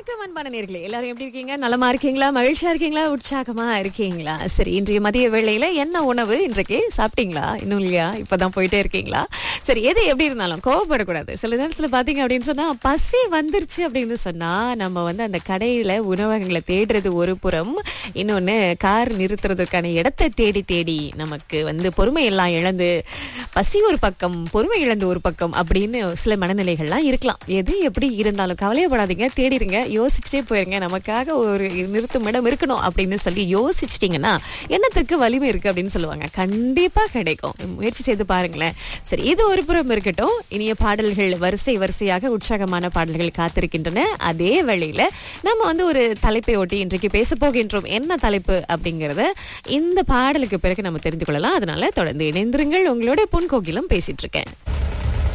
வணக்கம் அன்பான நேர்களே எல்லாரும் எப்படி இருக்கீங்க நலமா இருக்கீங்களா மகிழ்ச்சியா இருக்கீங்களா உற்சாகமா இருக்கீங்களா சரி இன்றைய மதிய வேளையில என்ன உணவு இன்றைக்கு சாப்பிட்டீங்களா இன்னும் இல்லையா இப்பதான் போயிட்டே இருக்கீங்களா சரி எது எப்படி இருந்தாலும் கோவப்படக்கூடாது சில நேரத்துல பாத்தீங்க அப்படின்னு சொன்னா பசி வந்துருச்சு அப்படின்னு சொன்னா நம்ம வந்து அந்த கடையில உணவகங்களை தேடுறது ஒரு புறம் இன்னொன்னு கார் நிறுத்துறதுக்கான இடத்தை தேடி தேடி நமக்கு வந்து பொறுமை எல்லாம் இழந்து பசி ஒரு பக்கம் பொறுமை இழந்து ஒரு பக்கம் அப்படின்னு சில மனநிலைகள்லாம் இருக்கலாம் எது எப்படி இருந்தாலும் கவலையப்படாதீங்க தேடிருங்க யோசிச்சுட்டே போயிருங்க நமக்காக ஒரு நிறுத்தும் இடம் இருக்கணும் அப்படின்னு சொல்லி யோசிச்சிட்டீங்கன்னா எண்ணத்திற்கு வலிமை இருக்கு அப்படின்னு சொல்லுவாங்க கண்டிப்பா கிடைக்கும் முயற்சி செய்து பாருங்களேன் சரி இது ஒரு புறம் இருக்கட்டும் இனிய பாடல்கள் வரிசை வரிசையாக உற்சாகமான பாடல்கள் காத்திருக்கின்றன அதே வேளையில நம்ம வந்து ஒரு தலைப்பை ஒட்டி இன்றைக்கு பேச போகின்றோம் என்ன தலைப்பு அப்படிங்கறத இந்த பாடலுக்கு பிறகு நம்ம தெரிந்து கொள்ளலாம் அதனால தொடர்ந்து இணைந்திருங்கள் உங்களோட பொன் கோகிலம் பேசிட்டு இருக்கேன்